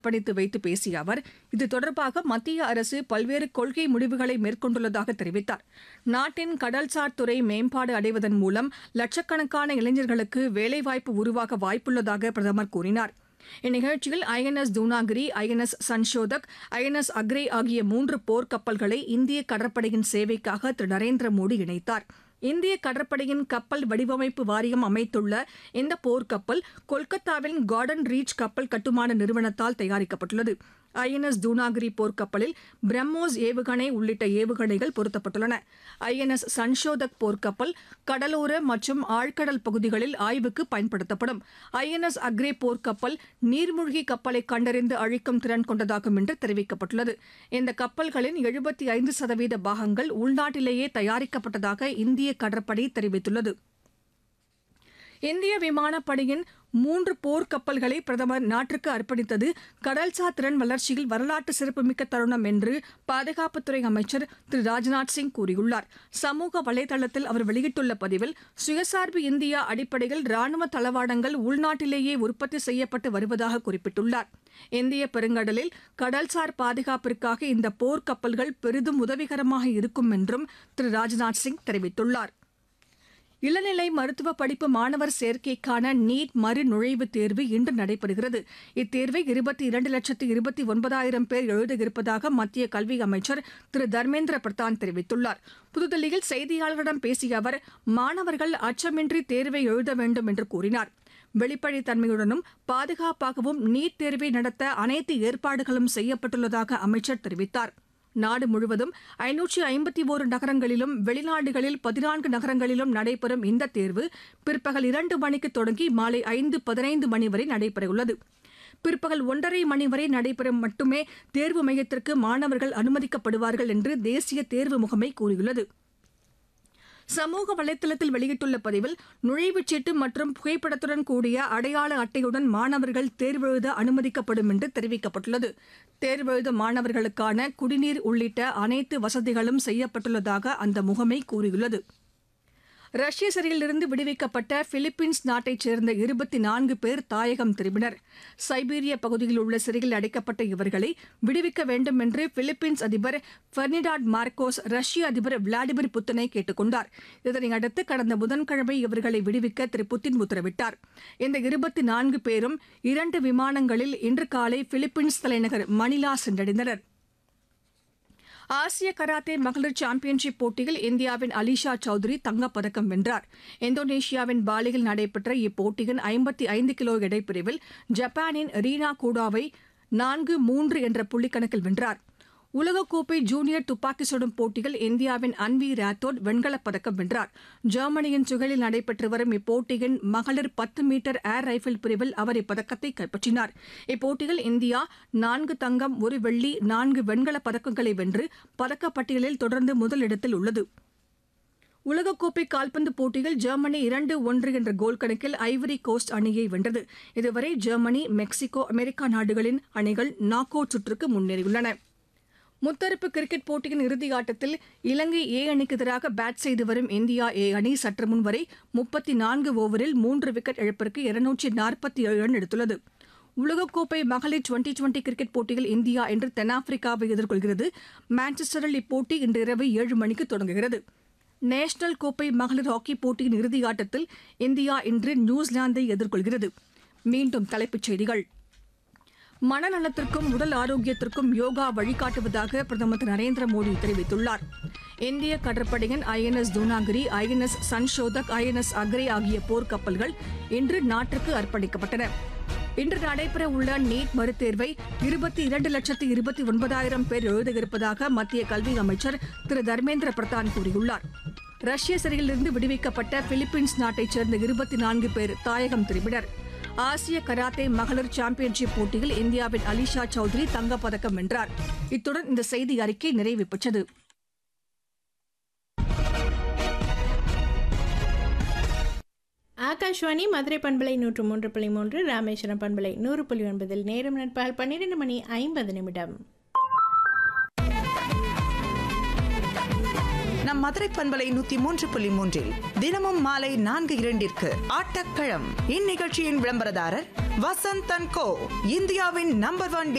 படித்து வைத்து பேசிய அவர் இது தொடர்பாக மத்திய அரசு பல்வேறு கொள்கை முடிவுகளை மேற்கொண்டுள்ளதாக தெரிவித்தார் நாட்டின் கடல்சார் துறை மேம்பாடு அடைவதன் மூலம் லட்சக்கணக்கான இளைஞர்களுக்கு வேலைவாய்ப்பு உருவாக வாய்ப்புள்ளதாக பிரதமர் கூறினார் இந்நிகழ்ச்சியில் INS Dunagiri INS Sanshodhak INS Agray ஆகிய மூன்று போர்க்கப்பல்களை இந்திய கடற்படையின் சேவைக்காக திரு நரேந்திர மோடி இணைத்தார் இந்திய கடற்படையின் கப்பல் வடிவமைப்பு வாரியம் அமைத்துள்ள இந்த போர்க்கப்பல் கொல்கத்தாவின் கார்டன் ரீச் கப்பல் கட்டுமான நிறுவனத்தால் தயாரிக்கப்பட்டுள்ளது ஐஎன்எஸ் தூனாகிரி போர்க்கப்பலில் பிரம்மோஸ் ஏவுகணை உள்ளிட்ட ஏவுகணைகள் பொருத்தப்பட்டுள்ளன ஐஎன்எஸ் சன்ஷோதக் போர்க்கப்பல் கடலோர மற்றும் ஆழ்கடல் பகுதிகளில் ஆய்வுக்கு பயன்படுத்தப்படும் ஐஎன்எஸ் அக்ரே போர்க்கப்பல் நீர்மூழ்கி கப்பலை கண்டறிந்து அழிக்கும் திறன் கொண்டதாகும் என்று தெரிவிக்கப்பட்டுள்ளது இந்த கப்பல்களின் எழுபத்தி ஐந்து சதவீத பாகங்கள் உள்நாட்டிலேயே தயாரிக்கப்பட்டதாக இந்திய கடற்படை தெரிவித்துள்ளது இந்திய விமானப்படையின் மூன்று போர் கப்பல்களை பிரதமர் நாட்டிற்கு அர்ப்பணித்தது கடல்சார் திறன் வளர்ச்சியில் வரலாற்று சிறப்புமிக்க தருணம் என்று பாதுகாப்புத்துறை அமைச்சர் திரு ராஜ்நாத் சிங் கூறியுள்ளார் சமூக வலைதளத்தில் அவர் வெளியிட்டுள்ள பதிவில் சுயசார்பு இந்தியா அடிப்படையில் ராணுவ தளவாடங்கள் உள்நாட்டிலேயே உற்பத்தி செய்யப்பட்டு வருவதாக குறிப்பிட்டுள்ளார் இந்திய பெருங்கடலில் கடல்சார் பாதுகாப்பிற்காக இந்த போர் கப்பல்கள் பெரிதும் உதவிகரமாக இருக்கும் என்றும் திரு ராஜ்நாத் சிங் தெரிவித்துள்ளார் இளநிலை மருத்துவ படிப்பு மாணவர் சேர்க்கைக்கான நீட் மறு நுழைவுத் தேர்வு இன்று நடைபெறுகிறது இத்தேர்வை இருபத்தி இரண்டு லட்சத்து இருபத்தி ஒன்பதாயிரம் பேர் எழுத இருப்பதாக மத்திய கல்வி அமைச்சர் திரு தர்மேந்திர பிரதான் தெரிவித்துள்ளார் புதுதில்லியில் செய்தியாளர்களிடம் பேசிய அவர் மாணவர்கள் அச்சமின்றி தேர்வை எழுத வேண்டும் என்று கூறினார் வெளிப்படைத்தன்மையுடனும் பாதுகாப்பாகவும் நீட் தேர்வை நடத்த அனைத்து ஏற்பாடுகளும் செய்யப்பட்டுள்ளதாக அமைச்சர் தெரிவித்தார் நாடு முழுவதும் ஐநூற்றி ஐம்பத்தி ஓரு நகரங்களிலும் வெளிநாடுகளில் பதினான்கு நகரங்களிலும் நடைபெறும் இந்த தேர்வு பிற்பகல் இரண்டு மணிக்கு தொடங்கி மாலை ஐந்து பதினைந்து மணி வரை நடைபெறவுள்ளது பிற்பகல் ஒன்றரை மணி வரை நடைபெறும் மட்டுமே தேர்வு மையத்திற்கு மாணவர்கள் அனுமதிக்கப்படுவார்கள் என்று தேசிய தேர்வு முகமை கூறியுள்ளது சமூக வலைதளத்தில் வெளியிட்டுள்ள பதிவில் நுழைவுச் சீட்டு மற்றும் புகைப்படத்துடன் கூடிய அடையாள அட்டையுடன் மாணவர்கள் தேர்வெழுத அனுமதிக்கப்படும் என்று தெரிவிக்கப்பட்டுள்ளது தேர்வெழுத மாணவர்களுக்கான குடிநீர் உள்ளிட்ட அனைத்து வசதிகளும் செய்யப்பட்டுள்ளதாக அந்த முகமை கூறியுள்ளது ரஷ்ய சிறையிலிருந்து விடுவிக்கப்பட்ட பிலிப்பீன்ஸ் நாட்டைச் சேர்ந்த இருபத்தி நான்கு பேர் தாயகம் திரும்பினர் சைபீரிய பகுதியில் உள்ள சிறையில் அடைக்கப்பட்ட இவர்களை விடுவிக்க வேண்டும் என்று பிலிப்பீன்ஸ் அதிபர் பெர்னிடாட் மார்க்கோஸ் ரஷ்ய அதிபர் விளாடிமிர் புத்தினை கேட்டுக் கொண்டார் இதனையடுத்து கடந்த புதன்கிழமை இவர்களை விடுவிக்க திரு புத்தின் உத்தரவிட்டார் இந்த இருபத்தி நான்கு பேரும் இரண்டு விமானங்களில் இன்று காலை பிலிப்பீன்ஸ் தலைநகர் மணிலா சென்றடைந்தனர் ஆசிய கராத்தே மகளிர் சாம்பியன்ஷிப் போட்டியில் இந்தியாவின் அலிஷா சௌத்ரி தங்கப்பதக்கம் வென்றார் இந்தோனேஷியாவின் பாலியில் நடைபெற்ற இப்போட்டியின் ஐம்பத்தி ஐந்து கிலோ எடைப்பிரிவில் ஜப்பானின் ரீனா கூடாவை நான்கு மூன்று என்ற புள்ளிக்கணக்கில் வென்றார் உலகக்கோப்பை ஜூனியர் துப்பாக்கி சுடும் போட்டியில் இந்தியாவின் அன்வி ராத்தோட் வெண்கலப் பதக்கம் வென்றார் ஜெர்மனியின் சுகலில் நடைபெற்று வரும் இப்போட்டியின் மகளிர் பத்து மீட்டர் ஏர் ரைபிள் பிரிவில் அவர் இப்பதக்கத்தை கைப்பற்றினார் இப்போட்டியில் இந்தியா நான்கு தங்கம் ஒரு வெள்ளி நான்கு வெண்கலப் பதக்கங்களை வென்று பதக்கப்பட்டியலில் தொடர்ந்து முதலிடத்தில் உள்ளது உலகக்கோப்பை கால்பந்து போட்டியில் ஜெர்மனி இரண்டு ஒன்று என்ற கோல் கணக்கில் ஐவரி கோஸ்ட் அணியை வென்றது இதுவரை ஜெர்மனி மெக்சிகோ அமெரிக்கா நாடுகளின் அணிகள் நாக் அவுட் சுற்றுக்கு முன்னேறியுள்ளன முத்தரப்பு கிரிக்கெட் போட்டியின் இறுதி ஆட்டத்தில் இலங்கை ஏ அணிக்கு எதிராக பேட் செய்து வரும் இந்தியா ஏ அணி சற்று முன் வரை முப்பத்தி நான்கு ஓவரில் மூன்று விக்கெட் இழப்பிற்கு இருநூற்றி நாற்பத்தி ஏழு ரன் எடுத்துள்ளது உலகக்கோப்பை மகளிர் டுவெண்டி டுவெண்டி கிரிக்கெட் போட்டியில் இந்தியா இன்று தென்னாப்பிரிக்காவை எதிர்கொள்கிறது மான்செஸ்டரில் இப்போட்டி இன்று இரவு ஏழு மணிக்கு தொடங்குகிறது நேஷனல் கோப்பை மகளிர் ஹாக்கி போட்டியின் இறுதி ஆட்டத்தில் இந்தியா இன்று நியூசிலாந்தை எதிர்கொள்கிறது மீண்டும் தலைப்புச் செய்திகள் மனநலத்திற்கும் உடல் ஆரோக்கியத்திற்கும் யோகா வழிகாட்டுவதாக பிரதமர் திரு நரேந்திர மோடி தெரிவித்துள்ளார் இந்திய கடற்படையின் INS Dunagiri INS Sanshodhak INS Agray ஆகிய போர்க்கப்பல்கள் இன்று நாட்டிற்கு அர்ப்பணிக்கப்பட்டன இன்று நடைபெற உள்ள நீட் மறுதேர்வை இருபத்தி இரண்டு லட்சத்து இருபத்தி ஒன்பதாயிரம் பேர் எழுத இருப்பதாக மத்திய கல்வி அமைச்சர் திரு தர்மேந்திர பிரதான் கூறியுள்ளார் ரஷ்ய சிறையிலிருந்து விடுவிக்கப்பட்ட பிலிப்பீன்ஸ் நாட்டைச் சேர்ந்த இருபத்தி நான்கு பேர் தாயகம் திரும்பினர் ஆசிய கராத்தே மகளிர் சாம்பியன்ஷிப் போட்டியில் இந்தியாவின் அலிஷா சௌத்ரி தங்கப்பதக்கம் வென்றார் இத்துடன் இந்த செய்தி அறிக்கை நிறைவு பெற்றது ஆகாஷ்வாணி மதுரை பண்பலை நூற்று மூன்று புள்ளி மூன்று ராமேஸ்வரம் பண்பலை நூறு புள்ளி ஒன்பதில் நேரம் நண்பகல் பன்னிரண்டு மணி ஐம்பது நிமிடம் நம் மதுரை பண்பலை நூத்தி மூன்று புள்ளி மூன்றில் தினமும் மாலை நான்கு இரண்டிற்கு ஆட்டக்களம் இந்நிகழ்ச்சியின் விளம்பரதாரர் வசந்த் அண்ட் கோ இந்தியாவின் நம்பர் ஒன்